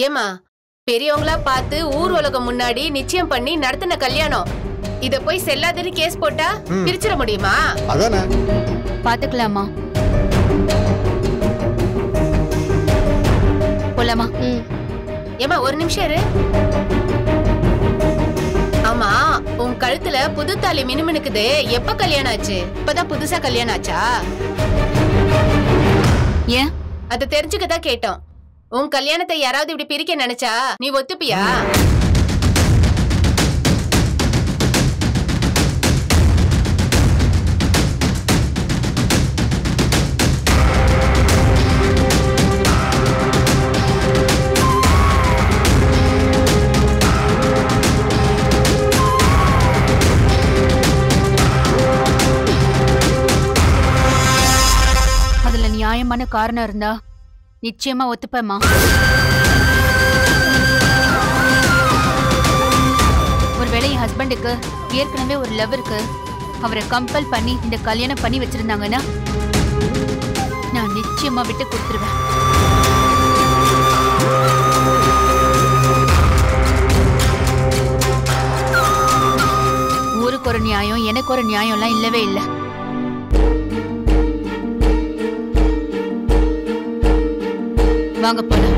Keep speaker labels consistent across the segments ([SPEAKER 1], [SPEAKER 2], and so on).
[SPEAKER 1] ஏமா பெரியவங்களா பார்த்து ஊர் உலகம் முன்னாடி நிச்சயம் பண்ணி நடத்தின கல்யாணம் இத போய் செல்லாதுன்னு கேஸ் போட்டா
[SPEAKER 2] ம்.
[SPEAKER 1] பிரிச்சிட முடியுமா
[SPEAKER 2] அதானே
[SPEAKER 3] பாத்துக்கலாமா போலாமா
[SPEAKER 1] ஏமா ஒரு நிமிஷம் இரு ஆமா உன் கழுத்துல புது தாலி மினுமினுக்குது எப்ப கல்யாணம் ஆச்சு இப்பதான் புதுசா கல்யாணம் ஆச்சா
[SPEAKER 3] ஏன்
[SPEAKER 1] அத தெரிஞ்சுக்க தான் கேட்டோம் உன் கல்யாணத்தை யாராவது இப்படி பிரிக்க நினைச்சா நீ ஒத்துப்பியா
[SPEAKER 3] அதுல நியாயமான காரணம் இருந்தா நிச்சயமா ஒத்துப்பேம்மா ஒருவேளை என் ஹஸ்பண்டுக்கு ஏற்கனவே ஒரு லவ் இருக்கு அவரை கம்பல் பண்ணி இந்த கல்யாணம் பண்ணி வச்சிருந்தாங்கன்னா நான் நிச்சயமா விட்டு கொடுத்துருவேன் ஊருக்கு ஒரு நியாயம் எனக்கு ஒரு நியாயம்லாம் இல்லவே இல்லை வாங்க போலாம்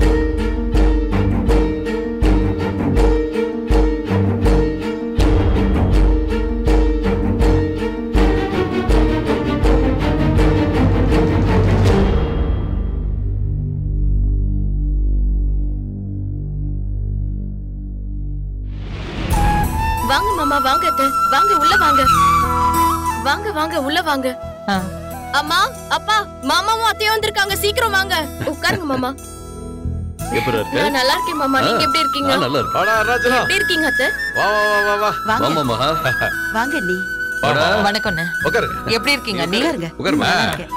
[SPEAKER 4] வாங்க மாமா வாங்க அத்தை வாங்க உள்ள வாங்க வாங்க வாங்க உள்ள வாங்க அம்மா அப்பா மாமாவும் அத்தையும் வந்திருக்காங்க சீக்கிரம் வாங்க உட்காருங்க மாமா
[SPEAKER 5] எப்படி இருக்க
[SPEAKER 4] நான் நல்லா இருக்கேன் மாமா நீங்க எப்படி இருக்கீங்க
[SPEAKER 5] நான் நல்லா இருக்கேன்
[SPEAKER 6] வாடா ராஜனா
[SPEAKER 4] எப்படி இருக்கீங்க அத்தை
[SPEAKER 6] வா வா வா வா வா
[SPEAKER 7] வாங்க
[SPEAKER 5] வாமா மகா
[SPEAKER 7] வாங்க நீ
[SPEAKER 6] வாடா
[SPEAKER 7] வணக்கம்ண்ணே
[SPEAKER 6] உட்காருங்க
[SPEAKER 7] எப்படி இருக்கீங்க நீ உட்காருங்க
[SPEAKER 6] உட்காருமா
[SPEAKER 7] நல்லா இருக்கேன்.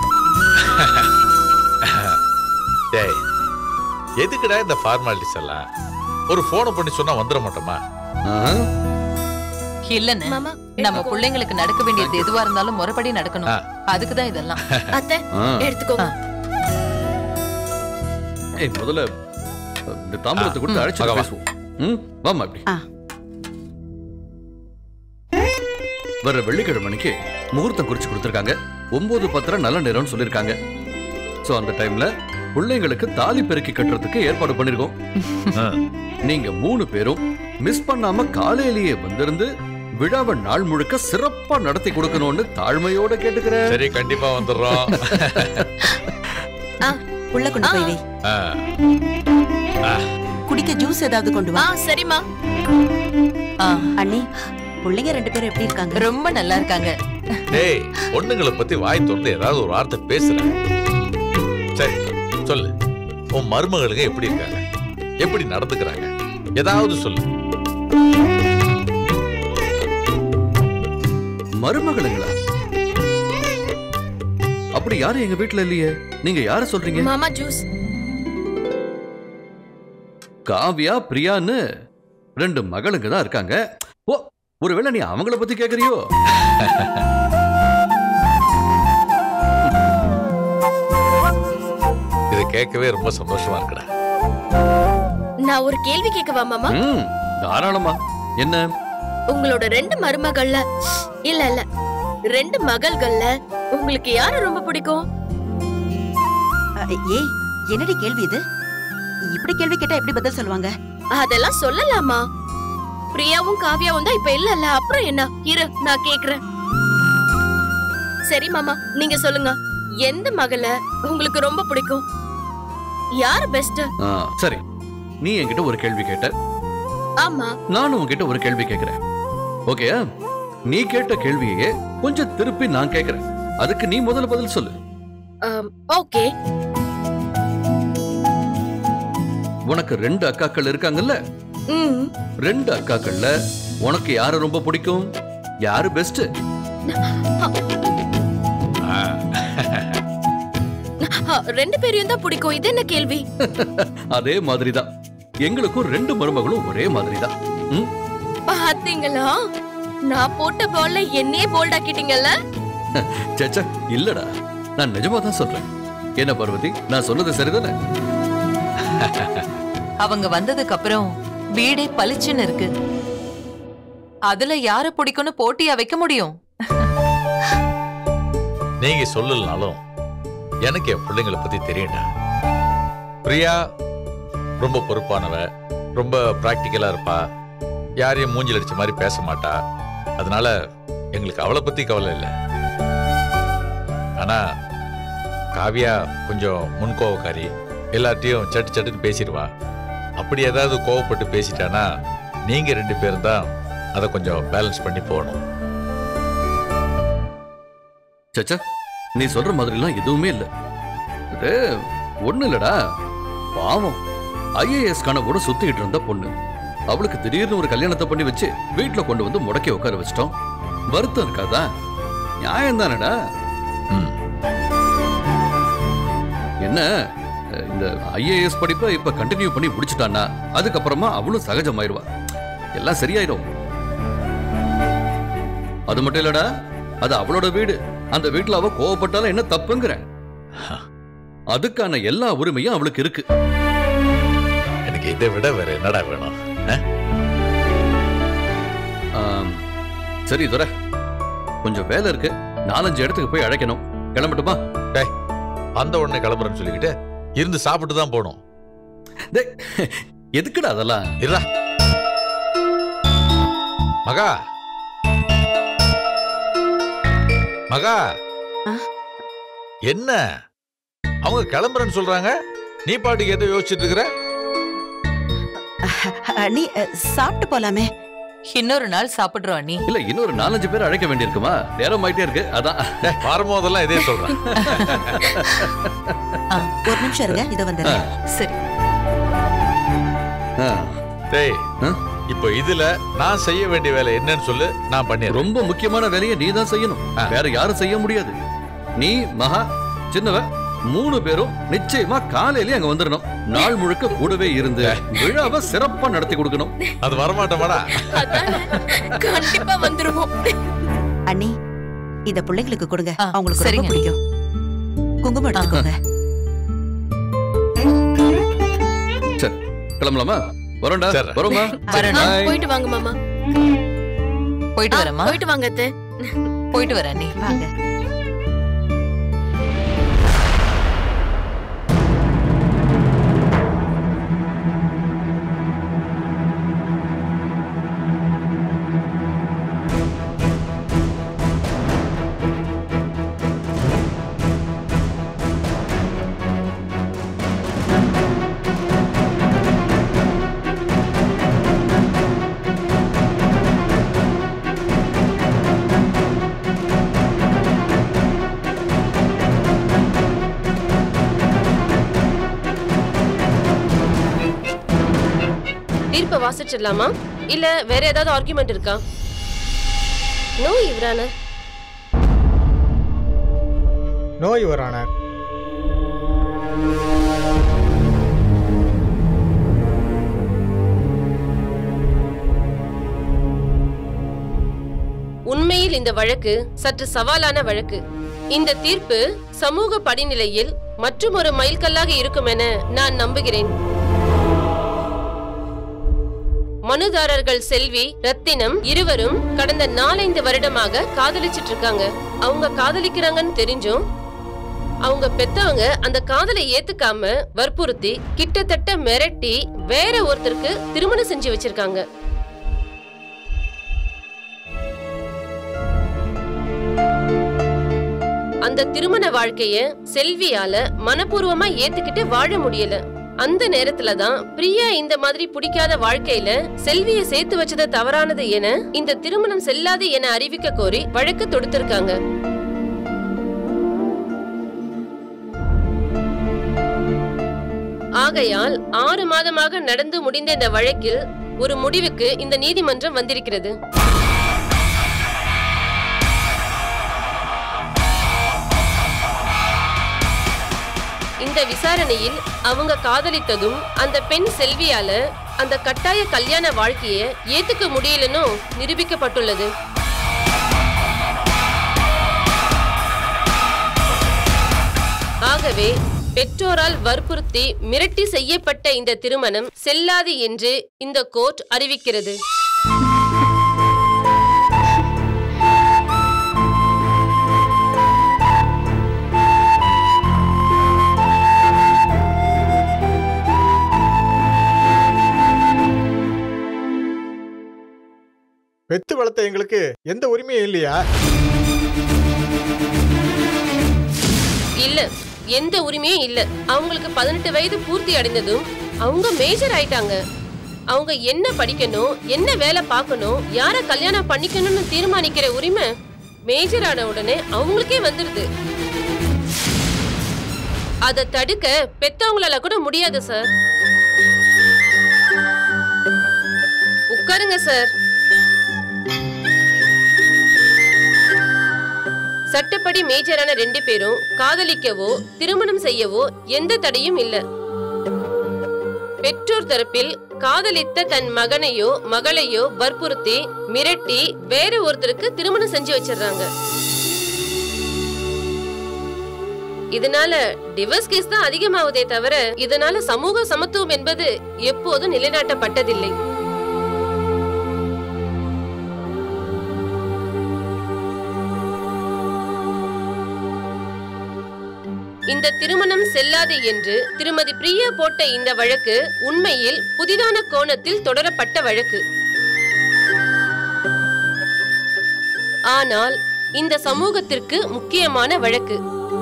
[SPEAKER 6] டேய் எதுக்குடா இந்த ஃபார்மாலிட்டிஸ் எல்லாம் ஒரு போனை பண்ணி சொன்னா வந்துட மாட்டோமா
[SPEAKER 5] ஆ,
[SPEAKER 7] இல்லண்ணே
[SPEAKER 4] மாமா
[SPEAKER 7] நம்ம
[SPEAKER 4] எடுத்துக்கோ.
[SPEAKER 7] பிள்ளைங்களுக்கு நடக்க வேண்டியது எதுவா இருந்தாலும் முறைப்படி நடக்கணும்
[SPEAKER 6] ஆ.
[SPEAKER 7] அதுக்கு தான் இதெல்லாம்
[SPEAKER 4] அத்தை
[SPEAKER 5] ஆ.
[SPEAKER 4] எடுத்துக்கோங்க
[SPEAKER 5] ஏய் முதல்ல இந்த தாம்பரத்தை கொடுத்து
[SPEAKER 7] ம்.
[SPEAKER 5] அழைச்சு
[SPEAKER 6] வாங்க, வா.
[SPEAKER 5] பேசுவோம் ம் வாமா இப்படி
[SPEAKER 7] ஆ.
[SPEAKER 5] வர்ற வெள்ளிக்கிழமைக்கு முகூர்த்தம் குறிச்சு கொடுத்துருக்காங்க ஒன்பது பத்திர நல்ல நேரம்னு சொல்லியிருக்காங்க சோ அந்த டைம்ல பிள்ளைங்களுக்கு தாலி பெருக்கி கட்டுறதுக்கு ஏற்பாடு பண்ணிருக்கோம்
[SPEAKER 6] ஆ.
[SPEAKER 5] நீங்க மூணு பேரும் மிஸ் பண்ணாம காலையிலேயே வந்திருந்து விழாவை நாள் முழுக்க சிறப்பா நடத்தி கொடுக்கணும்னு தாழ்மையோட கேட்டுக்கிறேன்
[SPEAKER 6] சரி கண்டிப்பா வந்துடுறோம்
[SPEAKER 8] உள்ள கொண்டு போய் வை
[SPEAKER 6] ஆ.
[SPEAKER 8] குடிக்க ஜூஸ் ஏதாவது கொண்டு
[SPEAKER 4] ஆ
[SPEAKER 8] வா
[SPEAKER 4] சரிம்மா
[SPEAKER 7] ஆ,
[SPEAKER 8] அண்ணி பிள்ளைங்க ரெண்டு பேரும் எப்படி இருக்காங்க
[SPEAKER 7] ரொம்ப நல்லா இருக்காங்க
[SPEAKER 6] டேய் பொண்ணுங்களை பத்தி வாய் திறந்து ஏதாவது ஒரு வார்த்தை பேசுறேன் சரி சொல்லு உன் மருமகளுங்க எப்படி இருக்காங்க எப்படி நடந்துக்கிறாங்க ஏதாவது சொல்லு
[SPEAKER 5] மருமகளுங்களா அப்படி யாரும் எங்க வீட்ல இல்லையே நீங்க யார சொல்றீங்க
[SPEAKER 4] மாமா ஜூஸ்
[SPEAKER 5] காவ்யா பிரியான்னு ரெண்டு மகளுங்க தான் இருக்காங்க ஓ ஒருவேளை நீ அவங்கள பத்தி கேக்குறியோ
[SPEAKER 6] இதை கேட்கவே ரொம்ப சந்தோஷமா இருக்குடா
[SPEAKER 4] நான் ஒரு கேள்வி கேட்கவா மாமா
[SPEAKER 5] ம் தாராளமா என்ன
[SPEAKER 4] உங்களோட ரெண்டு மருமகள்ல இல்ல இல்ல ரெண்டு மகள்கள்ல உங்களுக்கு யார ரொம்ப பிடிக்கும்
[SPEAKER 8] அ, ஏய் என்னடி கேள்வி இது இப்படி கேள்வி கேட்டா எப்படி பதில் சொல்லுவாங்க
[SPEAKER 4] அதெல்லாம் சொல்லலாமா பிரியாவும் காவியாவும் தான் இப்ப இல்லல்ல அப்புறம் என்ன இரு நான் கேக்குறேன் சரி மாமா நீங்க சொல்லுங்க எந்த மகள உங்களுக்கு ரொம்ப பிடிக்கும் யாரு பெஸ்ட்
[SPEAKER 5] ஆ, சரி நீ என்கிட்ட ஒரு கேள்வி கேட்ட
[SPEAKER 4] ஆமா
[SPEAKER 5] நானும் உன்கிட்ட ஒரு கேள்வி கேக்குறேன் ஓகே நீ கேட்ட கேள்வியே கொஞ்சம் திருப்பி நான் கேக்குறேன் அதுக்கு நீ முதல்ல பதில் சொல்லு
[SPEAKER 4] ஓகே
[SPEAKER 5] உனக்கு ரெண்டு அக்காக்கள் இருக்காங்கல்ல
[SPEAKER 4] ம்
[SPEAKER 5] ரெண்டு அக்காக்கள்ல உனக்கு யார ரொம்ப பிடிக்கும் யாரு பெஸ்ட்
[SPEAKER 6] ஆ.
[SPEAKER 4] ஆ, ரெண்டு பேரையும் தான் பிடிக்கும் இது என்ன கேள்வி
[SPEAKER 5] அதே மாதிரிதான் எங்களுக்கும் ரெண்டு மருமகளும் ஒரே மாதிரிதான் ம்?
[SPEAKER 4] பாத்தீங்களா நான் போட்ட பால்ல என்னையே போல்ட் ஆக்கிட்டீங்கல்ல
[SPEAKER 5] சேச்சா இல்லடா நான் நிஜமா தான் சொல்றேன் என்ன பார்வதி நான் சொன்னது சரிதானே
[SPEAKER 7] அவங்க வந்ததுக்கு அப்புறம் வீடே பளிச்சுன்னு இருக்கு அதுல யார பிடிக்கும்னு போட்டியா வைக்க முடியும்
[SPEAKER 6] நீங்க சொல்லலனாலும் எனக்கு என் பிள்ளைங்களை பத்தி தெரியும்டா பிரியா ரொம்ப பொறுப்பானவ ரொம்ப பிராக்டிக்கலா இருப்பா யாரையும் மூஞ்சில் அடிச்ச மாதிரி பேச மாட்டா அதனால எங்களுக்கு அவளை பத்தி கவலை இல்லை ஆனா காவியா கொஞ்சம் முன்கோவக்காரி எல்லார்ட்டையும் சட்டு சட்டுன்னு பேசிடுவா அப்படி ஏதாவது கோவப்பட்டு பேசிட்டானா நீங்க ரெண்டு பேரும் தான் அதை கொஞ்சம் பேலன்ஸ் பண்ணி போகணும்
[SPEAKER 5] சச்சா நீ சொல்ற மாதிரிலாம் எதுவுமே இல்ல இது ஒண்ணு இல்லடா பாவம் ஐஏஎஸ் கனவோட சுத்திக்கிட்டு இருந்த பொண்ணு அவளுக்கு திடீர்னு ஒரு கல்யாணத்தை பண்ணி வச்சு வீட்டுல கொண்டு வந்து முடக்கி உட்கார வச்சிட்டோம் வருத்தம் இருக்காதா நியாயம் தானடா
[SPEAKER 6] ம்
[SPEAKER 5] என்ன அஹ், இந்த ஐஏஎஸ் படிப்பை இப்ப கண்டினியூ பண்ணி முடிச்சிட்டான்னா அதுக்கப்புறமா அவளும் சகஜமாயிருவா எல்லாம் சரியாயிடும் அது மட்டும் இல்லடா அது அவளோட வீடு அந்த வீட்டுல அவ கோவப்பட்டாலும் என்ன தப்புங்கிறேன் அதுக்கான எல்லா உரிமையும் அவளுக்கு இருக்கு
[SPEAKER 6] எனக்கு இதை விட வேற என்னடா வேணும்
[SPEAKER 5] ஆம், சரி துரை கொஞ்சம் வேலை இருக்கு நாலஞ்சு இடத்துக்கு போய் அழைக்கணும் கிளம்பட்டுமா
[SPEAKER 6] அந்த உடனே கிளம்புறேன்னு சொல்லிக்கிட்டு இருந்து சாப்பிட்டு தான் போகணும்
[SPEAKER 5] டேய், எதுக்குடா அதெல்லாம்
[SPEAKER 6] இருடா மகா மகா
[SPEAKER 8] ஆ?
[SPEAKER 6] என்ன அவங்க கிளம்புறேன்னு சொல்றாங்க நீ பாட்டுக்கு எதை யோசிச்சுட்டு இருக்கிற
[SPEAKER 8] அண்ணி அஹ், சாப்பிட்டு போலாமே
[SPEAKER 7] இன்னொரு நாள் சாப்பிடுறோம் அண்ணி
[SPEAKER 5] இல்ல இன்னொரு நாலஞ்சு பேர் அழைக்க வேண்டியிருக்குமா நேரம் ஆயிட்டே இருக்கு அதான்
[SPEAKER 6] டேய், வரும்போதெல்லாம் இதே சொல்றேன்
[SPEAKER 8] ஆ, ஒரு நிமிஷம் இருங்க இதை வந்துடுறேன்
[SPEAKER 7] சரி
[SPEAKER 5] ஆ,
[SPEAKER 6] டேய்
[SPEAKER 5] ஆ?
[SPEAKER 6] இப்போ இதுல நான் செய்ய வேண்டிய வேலை என்னன்னு சொல்லு நான் பண்ணிடுறேன்
[SPEAKER 5] ரொம்ப முக்கியமான வேலையை நீ தான் செய்யணும்
[SPEAKER 6] ஆ.
[SPEAKER 5] வேற யாரும் செய்ய முடியாது நீ மகா சின்னவ மூணு பேரும் நிச்சயமா காலையிலேயே அங்க வந்துடணும் நாள் முழுக்க கூடவே இருந்து விழாவை சிறப்பா நடத்தி கொடுக்கணும்
[SPEAKER 6] அது வரமாட்டோமாடா
[SPEAKER 4] அதானே. கண்டிப்பா வந்துருவோம்
[SPEAKER 8] அண்ணி இத பிள்ளைங்களுக்கு கொடுங்க
[SPEAKER 7] ஆ,
[SPEAKER 8] அவங்களுக்கு ரொம்ப
[SPEAKER 7] சரிங்க.
[SPEAKER 8] பிடிக்கும் குங்குமம் எடுத்துக்கோங்க
[SPEAKER 5] சரி கிளம்பலாமா வரோம்டா
[SPEAKER 6] சரி.
[SPEAKER 5] வரோமா
[SPEAKER 7] வரேன்.
[SPEAKER 4] ஆ,
[SPEAKER 5] Bye.
[SPEAKER 4] போயிட்டு வாங்க மாமா
[SPEAKER 7] போயிட்டு
[SPEAKER 4] ஆ,
[SPEAKER 7] வரேம்மா
[SPEAKER 4] போயிட்டு வாங்க அத்தை
[SPEAKER 7] போயிட்டு வரேன் அண்ணி
[SPEAKER 8] வாங்க
[SPEAKER 2] தீர்ப்பை வாசிச்சிடலாமா இல்ல வேற ஏதாவது ஆர்குமெண்ட் இருக்கா நோ இவரான
[SPEAKER 9] நோ யுவர் ஆனர்
[SPEAKER 2] உண்மையில் இந்த வழக்கு சற்று சவாலான வழக்கு இந்த தீர்ப்பு சமூக படிநிலையில் மற்றுமொரு மைல்கல்லாக இருக்கும் என நான் நம்புகிறேன் மனுதாரர்கள் செல்வி ரத்தினம் இருவரும் கடந்த நாலைந்து வருடமாக காதலிச்சிட்டு இருக்காங்க அவங்க காதலிக்கிறாங்கன்னு தெரிஞ்சும் அவங்க பெத்தவங்க அந்த காதலை ஏத்துக்காம வற்புறுத்தி கிட்டத்தட்ட மிரட்டி வேற ஒருத்தருக்கு திருமணம் செஞ்சு வச்சிருக்காங்க அந்த திருமண வாழ்க்கைய செல்வியால மனப்பூர்வமா ஏத்துக்கிட்டு வாழ முடியல அந்த நேரத்துல தான் பிரியா இந்த மாதிரி பிடிக்காத வாழ்க்கையில செல்விய சேர்த்து வச்சது தவறானது என இந்த திருமணம் செல்லாது என அறிவிக்க கோரி வழக்கு தொடுத்திருக்காங்க ஆகையால் ஆறு மாதமாக நடந்து முடிந்த இந்த வழக்கில் ஒரு முடிவுக்கு இந்த நீதிமன்றம் வந்திருக்கிறது இந்த விசாரணையில் அவங்க காதலித்ததும் அந்த பெண் செல்வியால அந்த கட்டாய கல்யாண வாழ்க்கைய ஏத்துக்க முடியலன்னு நிரூபிக்கப்பட்டுள்ளது ஆகவே பெற்றோரால் வற்புறுத்தி மிரட்டி செய்யப்பட்ட இந்த திருமணம் செல்லாது என்று இந்த கோர்ட் அறிவிக்கிறது
[SPEAKER 9] பெத்து வளர்த்த எங்களுக்கு எந்த உரிமையும் இல்லையா
[SPEAKER 2] இல்ல எந்த உரிமையும் இல்ல அவங்களுக்கு பதினெட்டு வயது பூர்த்தி அடைந்ததும் அவங்க மேஜர் ஆயிட்டாங்க அவங்க என்ன படிக்கணும் என்ன வேலை பார்க்கணும் யார கல்யாணம் பண்ணிக்கணும்னு தீர்மானிக்கிற உரிமை மேஜர் ஆன உடனே அவங்களுக்கே வந்துருது அதை தடுக்க பெத்தவங்களால கூட முடியாது சார் உட்காருங்க சார் சட்டப்படி மேஜரான ரெண்டு பேரும் காதலிக்கவோ திருமணம் செய்யவோ எந்த தடையும் இல்ல பெற்றோர் தரப்பில் காதலித்த தன் மகனையோ மகளையோ வற்புறுத்தி மிரட்டி வேற ஒருத்தருக்கு திருமணம் செஞ்சு வச்சிடுறாங்க இதனால டிவோர்ஸ் கேஸ் தான் அதிகமாவதே தவிர இதனால சமூக சமத்துவம் என்பது எப்போதும் நிலைநாட்டப்பட்டதில்லை இந்த திருமணம் செல்லாது என்று திருமதி பிரியா போட்ட இந்த வழக்கு உண்மையில் புதிதான கோணத்தில் தொடரப்பட்ட வழக்கு ஆனால் இந்த சமூகத்திற்கு முக்கியமான வழக்கு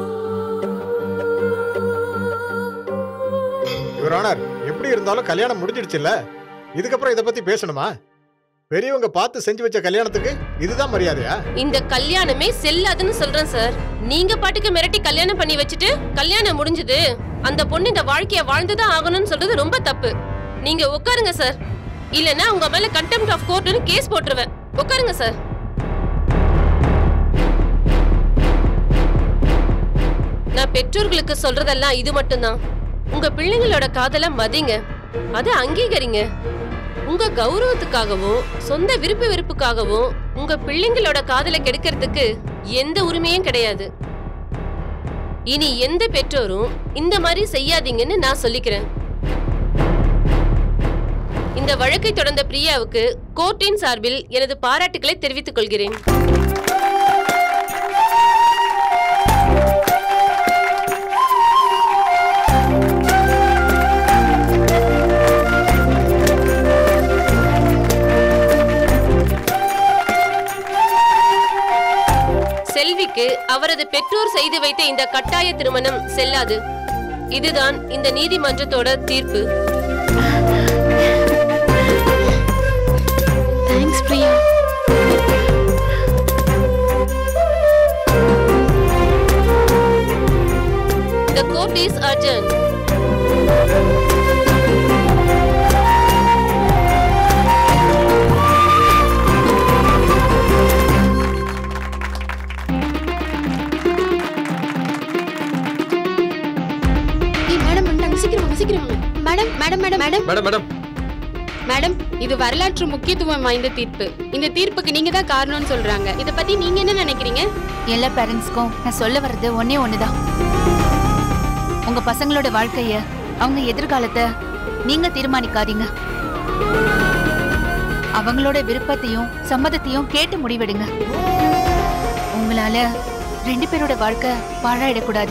[SPEAKER 9] யுவர் ஆனர் எப்படி இருந்தாலும் கல்யாணம் முடிஞ்சிடுச்சுல்ல இதுக்கப்புறம் இதை பத்தி பேசணுமா பெரியவங்க பார்த்து செஞ்சு வச்ச கல்யாணத்துக்கு இதுதான் மரியாதையா
[SPEAKER 2] இந்த கல்யாணமே செல்லாதுன்னு சொல்றேன் சார் நீங்க பாட்டுக்கு மிரட்டி கல்யாணம் பண்ணி வச்சுட்டு கல்யாணம் முடிஞ்சது அந்த பொண்ணு இந்த வாழ்க்கைய வாழ்ந்துதான் ஆகணும்னு சொல்றது ரொம்ப தப்பு நீங்க உட்காருங்க சார் இல்லனா உங்க மேல கண்டெம்ட் ஆஃப் கோர்ட்னு கேஸ் போட்டுருவேன் உட்காருங்க சார் நான் பெற்றோர்களுக்கு சொல்றதெல்லாம் இது மட்டும்தான் உங்க பிள்ளைங்களோட காதல மதிங்க அதை அங்கீகரிங்க உங்க கௌரவத்துக்காகவும் சொந்த விருப்பு வெறுப்புக்காகவும் உங்க பிள்ளைங்களோட காதலை கெடுக்கிறதுக்கு எந்த உரிமையும் கிடையாது இனி எந்த பெற்றோரும் இந்த மாதிரி செய்யாதீங்கன்னு நான் சொல்லிக்கிறேன் இந்த வழக்கை தொடர்ந்த பிரியாவுக்கு கோர்ட்டின் சார்பில் எனது பாராட்டுக்களை தெரிவித்துக் கொள்கிறேன் செல்விக்கு அவரது பெற்றோர் செய்து வைத்த இந்த கட்டாய திருமணம் செல்லாது இதுதான் இந்த நீதிமன்றத்தோட தீர்ப்பு
[SPEAKER 3] thanks Priya
[SPEAKER 2] The court is adjourned.
[SPEAKER 10] ஏய் மேடம் வந்துட்டாங்க சீக்கிரம் வாங்க சீக்கிரம் வாங்க madam madam madam madam
[SPEAKER 5] madam madam
[SPEAKER 10] madam இது வரலாற்று முக்கியத்துவம் வாய்ந்த தீர்ப்பு இந்த தீர்ப்புக்கு நீங்க தான் காரணம்னு சொல்றாங்க இத பத்தி நீங்க என்ன நினைக்கிறீங்க
[SPEAKER 3] எல்லா பேரண்ட்ஸ்க்கும் நான் சொல்ல வர்றது ஒன்னே ஒண்ணுதான் உங்க பசங்களோட வாழ்க்கைய அவங்க எதிர்காலத்தை நீங்க தீர்மானிக்காதீங்க அவங்களோட விருப்பத்தையும் சம்மதத்தையும் கேட்டு முடிவெடுங்க உங்களால ரெண்டு பேரோட வாழ்க்கை பாழாயிடக்கூடாது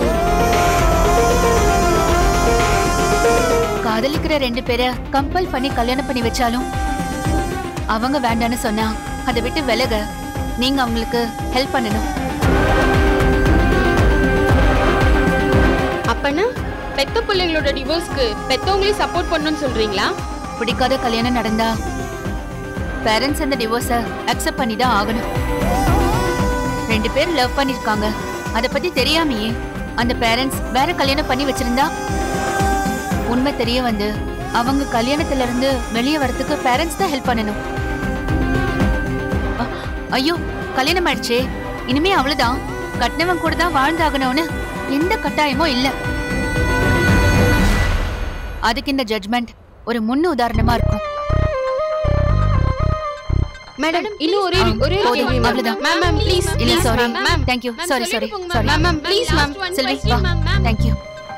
[SPEAKER 3] காதலிக்கிற ரெண்டு பேரை கம்பல் பண்ணி கல்யாணம் பண்ணி வச்சாலும் அவங்க வேண்டான்னு சொன்னா அதை விட்டு விலக நீங்க அவங்களுக்கு ஹெல்ப் பண்ணணும்
[SPEAKER 10] அப்பனா பெத்த பிள்ளைங்களோட டிவோர்ஸ்க்கு பெத்தவங்களையும் சப்போர்ட் பண்ணணும்னு சொல்றீங்களா
[SPEAKER 3] பிடிக்காத கல்யாணம் நடந்தா பேரண்ட்ஸ் அந்த டிவோர்ஸ அக்செப்ட் பண்ணி தான் ஆகணும் ரெண்டு பேர் லவ் பண்ணிருக்காங்க அத பத்தி தெரியாமையே அந்த பேரண்ட்ஸ் வேற கல்யாணம் பண்ணி வச்சிருந்தா உண்மை தெரிய வந்து அவங்க கல்யாணத்துல இருந்து வெளியே வரதுக்கு பேரண்ட்ஸ் தான் ஹெல்ப் பண்ணணும் அ- ஐயோ கல்யாணம் ஆயிடுச்சே இனிமே அவ்வளவுதான் கட்டினவன் கூட தான் வாழ்ந்தாகணும்னு எந்த கட்டாயமும் இல்ல அதுக்கு இந்த ஜட்மெண்ட் ஒரு முன் உதாரணமா இருக்கும்
[SPEAKER 10] மேடம் இன்னும் ஒரே
[SPEAKER 3] ஆ,
[SPEAKER 10] ஒரே
[SPEAKER 3] போதும்,
[SPEAKER 10] கேள்வி மேம்
[SPEAKER 3] அவ்வளவுதான்.
[SPEAKER 10] மேம் மேம் ப்ளீஸ்
[SPEAKER 3] இல்ல sorry thank you sorry sorry sorry
[SPEAKER 10] ma'am ma'am please ma'am
[SPEAKER 3] Selvi வா தேங்க் யூ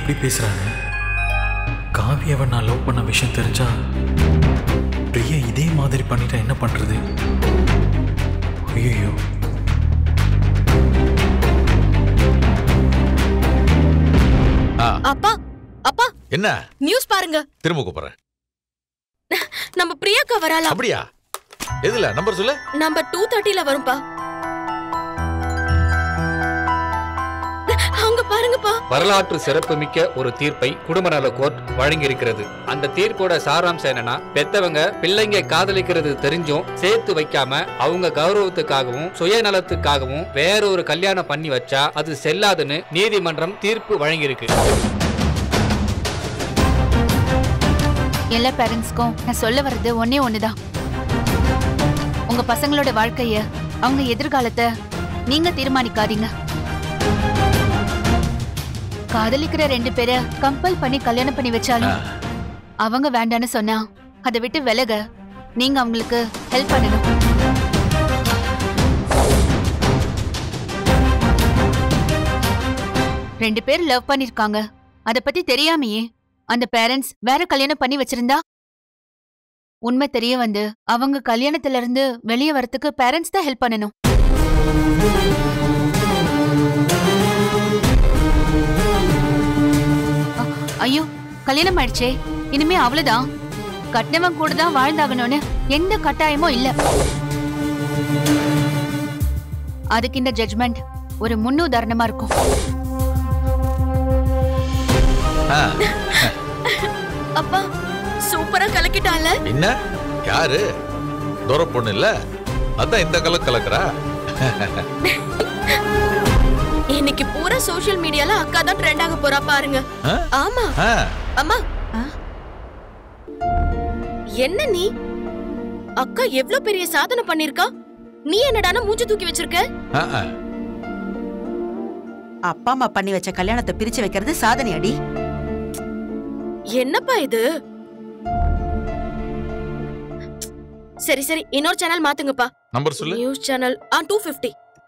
[SPEAKER 11] எப்படி பேசுறாங்க காவியாவை நான் லவ் பண்ண விஷயம் தெரிஞ்சா பிரியா இதே மாதிரி பண்ணிட்டா என்ன பண்றது ஐயோ
[SPEAKER 6] ஆ
[SPEAKER 4] அப்பா அப்பா
[SPEAKER 6] என்ன
[SPEAKER 4] நியூஸ் பாருங்க
[SPEAKER 6] திரும்ப கூப்பிடுறேன்
[SPEAKER 4] நம்ம பிரியாக்கா வராலாம்
[SPEAKER 6] அப்படியா எதுல நம்பர் சொல்லு
[SPEAKER 4] நம்பர் டூ தேர்ட்டில வரும்பா அங்க பாருங்கப்பா
[SPEAKER 12] வரலாற்று சிறப்புமிக்க ஒரு தீர்ப்பை குடும்பநல கோர்ட் வழங்கியிருக்கிறது அந்த தீர்ப்போட சாராம்சம் என்னன்னா பெத்தவங்க பிள்ளைங்க காதலிக்கிறது தெரிஞ்சும் சேர்த்து வைக்காம அவங்க கௌரவத்துக்காகவும் சுயநலத்துக்காகவும் வேறொரு கல்யாணம் பண்ணி வச்சா அது செல்லாதுன்னு நீதிமன்றம் தீர்ப்பு வழங்கியிருக்கு
[SPEAKER 3] எல்லா பேரண்ட்ஸ்க்கும் நான் சொல்ல வர்றது ஒன்னே ஒண்ணுதான் உங்க பசங்களோட வாழ்க்கைய அவங்க எதிர்காலத்தை நீங்க தீர்மானிக்காதீங்க காதலிக்கிற ரெண்டு பேரை கம்பல் பண்ணி கல்யாணம் பண்ணி வச்சாலும் அவங்க வேண்டான்னு சொன்னா அதை விட்டு விலக நீங்க அவங்களுக்கு ஹெல்ப் பண்ணணும் ரெண்டு பேர் லவ் பண்ணிருக்காங்க அத பத்தி தெரியாமையே அந்த பேரண்ட்ஸ் வேற கல்யாணம் பண்ணி வச்சிருந்தா உண்மை தெரிய வந்து அவங்க கல்யாணத்துல இருந்து வெளியே வரத்துக்கு பேரண்ட்ஸ் தான் ஹெல்ப் பண்ணணும் அ- ஐயோ கல்யாணம் ஆயிடுச்சே இனிமே அவ்வளவுதான் கட்டினவன் கூட தான் வாழ்ந்தாகணும்னு எந்த கட்டாயமும் இல்ல அதுக்கு இந்த ஜட்மெண்ட் ஒரு முன்னுதாரணமா இருக்கும்
[SPEAKER 6] ஆ,
[SPEAKER 4] அப்பா சூப்பரா கலக்கிட்டால
[SPEAKER 6] என்ன யாரு தூர பொண்ணு இல்ல அதான் இந்த கலக்கு கலக்குறா
[SPEAKER 4] இன்னைக்கு பூரா சோஷியல் மீடியால அக்கா தான் ட்ரெண்ட் ஆக போறா பாருங்க
[SPEAKER 6] ஆ?
[SPEAKER 4] ஆமா
[SPEAKER 6] ஆ,
[SPEAKER 4] அம்மா என்ன நீ அக்கா எவ்ளோ பெரிய சாதனை பண்ணிருக்கா நீ என்னடானா மூஞ்சி தூக்கி வச்சிருக்க
[SPEAKER 6] ஆ, ஆ.
[SPEAKER 8] அப்பா அம்மா பண்ணி வச்ச கல்யாணத்தை பிரிச்சு வைக்கிறது சாதனை அடி
[SPEAKER 4] என்னப்பா இது சரி சரி இன்னொரு சேனல் மாத்துங்கப்பா
[SPEAKER 6] நம்பர் சொல்லு
[SPEAKER 4] நியூஸ் சேனல் ஆ டூ பிப்டி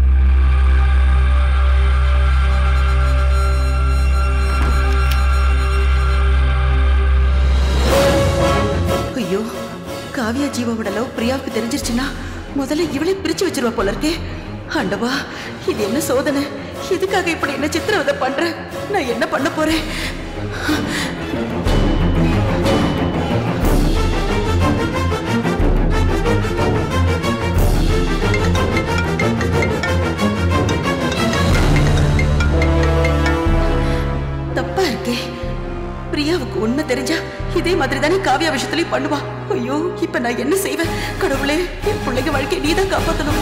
[SPEAKER 8] ஐயோ காவியா ஜீவாவோட லவ் பிரியாவுக்கு தெரிஞ்சிருச்சுன்னா முதல்ல இவளே பிரிச்சு வச்சிருவா போல இருக்கே ஆண்டவா இது என்ன சோதனை இதுக்காக இப்படி என்ன சித்திரவதை பண்ற நான் என்ன பண்ண போறேன் தப்பா இருக்கே பிரியாவுக்கு உண்மை தெரிஞ்சா இதே மாதிரி தானே காவியா விஷயத்துலயும் பண்ணுவா ஐயோ இப்ப நான் என்ன செய்வேன் கடவுளே என் பிள்ளைங்க வாழ்க்கையை நீதான் காப்பாத்தணும்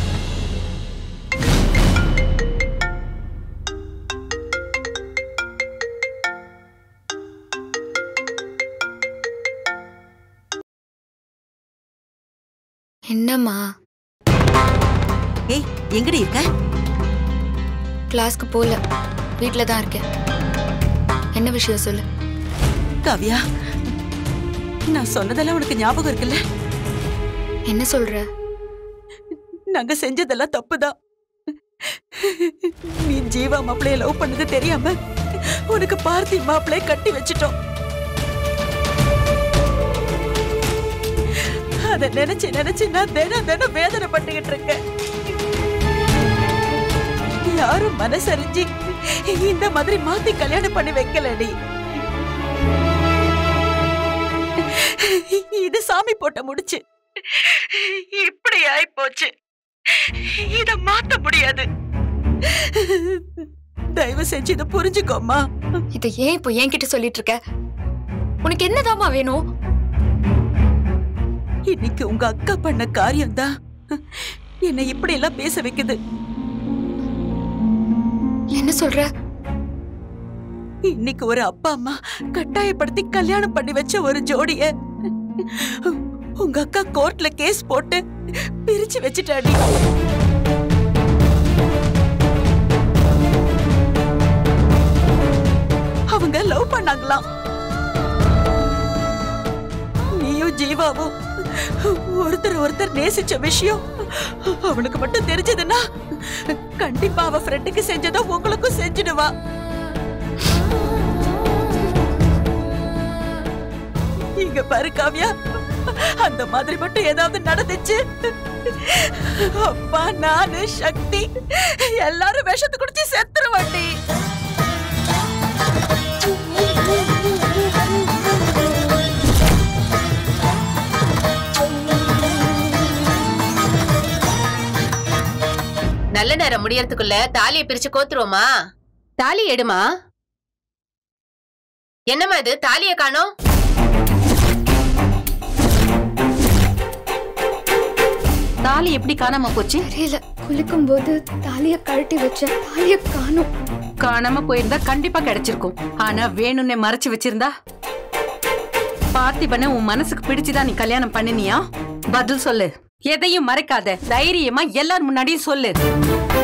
[SPEAKER 13] என்னம்மா
[SPEAKER 8] ஏய் எங்கடி இருக்க
[SPEAKER 13] கிளாஸ்க்கு போகல வீட்டில் தான் இருக்கேன் என்ன விஷயம் சொல்லு
[SPEAKER 8] காவியா நான் சொன்னதெல்லாம் உனக்கு ஞாபகம் இருக்குல்ல
[SPEAKER 13] என்ன சொல்ற
[SPEAKER 8] நாங்க செஞ்சதெல்லாம் தப்புதான் நீ ஜீவா மாப்பிளைய லவ் பண்ணது தெரியாம உனக்கு பார்த்தி மாப்பிளைய கட்டி வச்சிட்டோம் அத நினைச்சு நினைச்சு நான் தினம் தினம் வேதனை பண்ணிக்கிட்டு இருக்கேன் யாரும் மனசறிஞ்சு இந்த மாதிரி மாத்தி கல்யாணம் பண்ணி வைக்கலடி இது சாமி போட்ட முடிச்சு இப்படி ஆயி போச்சு இத மாத்த முடியாது தயவு செஞ்சு இத புரிஞ்சுக்கோமா
[SPEAKER 13] இதை ஏன் இப்போ என்கிட்ட சொல்லிட்டு இருக்க உனக்கு என்னதாம்மா வேணும்
[SPEAKER 8] இன்னைக்கு உங்க அக்கா பண்ண காரியம் தான் என்னை இப்படி எல்லாம் பேச வைக்குது
[SPEAKER 13] என்ன சொல்ற
[SPEAKER 8] இன்னைக்கு ஒரு அப்பா அம்மா கட்டாயப்படுத்தி கல்யாணம் பண்ணி வச்ச ஒரு ஜோடிய உங்க அக்கா கோர்ட்ல கேஸ் போட்டு பிரிச்சு வச்சுட்டாடி அவங்க லவ் பண்ணாங்களாம் நீயும் ஜீவாவும் ஒருத்தர் ஒருத்தர் நேசிச்ச விஷயம் அவனுக்கு மட்டும் தெரிஞ்சதுன்னா கண்டிப்பா அவ ஃப்ரெண்டுக்கு செஞ்சதை உங்களுக்கும் செஞ்சிடுவா இங்க பாரு காவ்யா அந்த மாதிரி மட்டும் ஏதாவது நடந்துச்சு அப்பா நானு சக்தி எல்லாரும் விஷத்தை குடிச்சு செத்துருவாண்டி
[SPEAKER 1] நல்ல நேரம் முடியறதுக்குள்ள தாலியை பிரிச்சு கோத்துருவோமா தாலி எடுமா என்னம்மா இது தாலியை காணோம்
[SPEAKER 14] தாலி எப்படி காணாம போச்சு
[SPEAKER 13] தெரியல குளிக்கும் போது தாலிய கழட்டி வச்சேன் தாலிய காணும்
[SPEAKER 14] காணாம போயிருந்தா கண்டிப்பா கிடைச்சிருக்கும் ஆனா வேணும்னே மறைச்சு வச்சிருந்தா பார்த்திபனை உன் மனசுக்கு பிடிச்சுதான் நீ கல்யாணம் பண்ணினியா பதில் சொல்லு எதையும் மறைக்காத தைரியமா எல்லார் முன்னாடியும் சொல்லு